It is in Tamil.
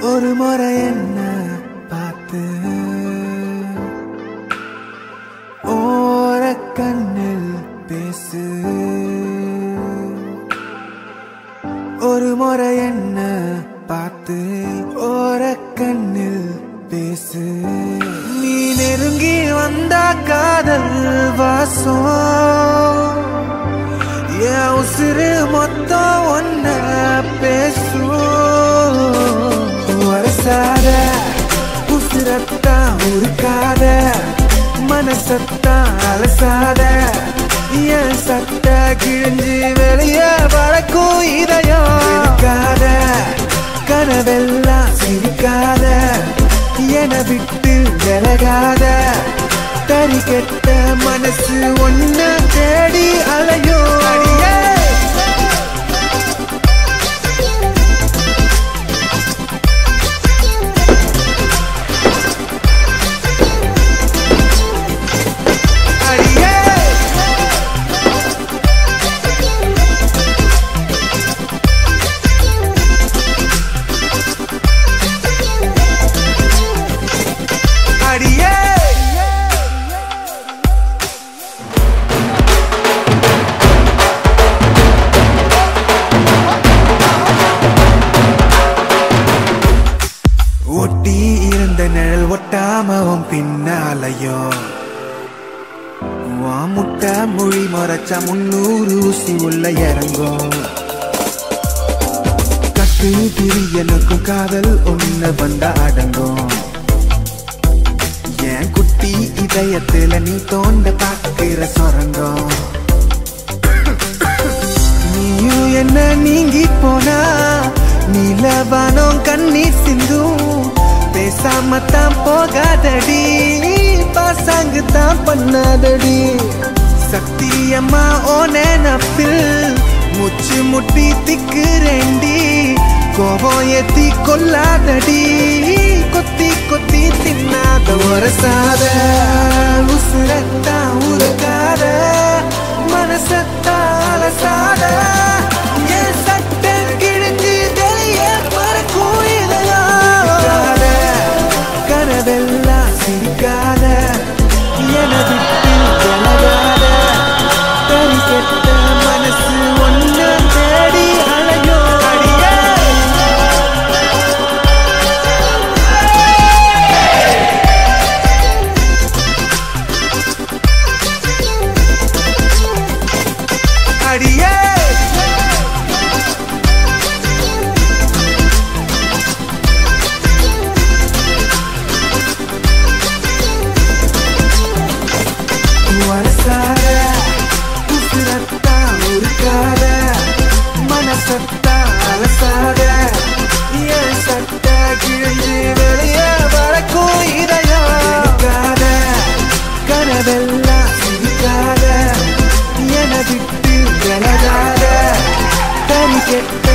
ஒரு முறை என்ன பார்த்து ஓர கண்ணில் பேசு ஒரு முறை என்ன பார்த்து ஓர கண்ணில் பேசு நீ நெருங்கி வந்த காதல் வாசம் என் உசிறு மொத்தம் ஒன்ன பேசும் வரசாத உசிரத்தான் உருக்காத மனசத்தான் அலசாத என் சட்ட கிழிஞ்சு வெளியே பறக்கும் இதயம் இருக்காத கனவெல்லாம் சிரிக்காத என விட்டு விலகாத தறி கெட்ட மனசு ஒன்ன தேடி அலையோ அடியே அடியே அடியே ஒட்டி இருந்த நிழல் ஒட்டாமவும் பின்னாலையோ உன் முட்டை மொழி மறைச்சா முன்னூறு ஊசி உள்ள இறங்கும் கட்டு பிரியனுக்கும் காதல் ஒண்ணு வந்தா அடங்கும் என் குட்டி இதயத்துல நீ தோண்ட பாக்குற சொரங்கம் நீயும் என்ன நீங்கி போனா நீலவானம் கண்ணீர் சிந்தும் பேசாம தான் போகாதடி பாசாங்கு தான் பண்ணாதடி சத்தியம்மா ஓ நினப்பில் முச்சு முட்டி திக்குறேண்டி கோபம் ஏத்தி கொல்லாதடி கொத்தி கொத்தி தின்னாத வரசாத உசுரத்தா உருக்காத மனசத்தா அலசாத என் சட்ட கிழிஞ்சு வெளியே பறக்கும் இதெல்லாம் கனவெல்லாம் சிரிக்காத என விட்டு விலகாத தறி கெட்ட மனசு ஒன்ன தேடி அலையோ அடியே அடியே வரசார உசுரத்தா உருக்காத மனசத்தா அலசாத என் சட்ட கிழிஞ்சு வெளியே வரக்கும் இதயம் இருக்காத கனவெல்லாம் சிரிக்காத என விட்டு விலகாத தனி கெட்ட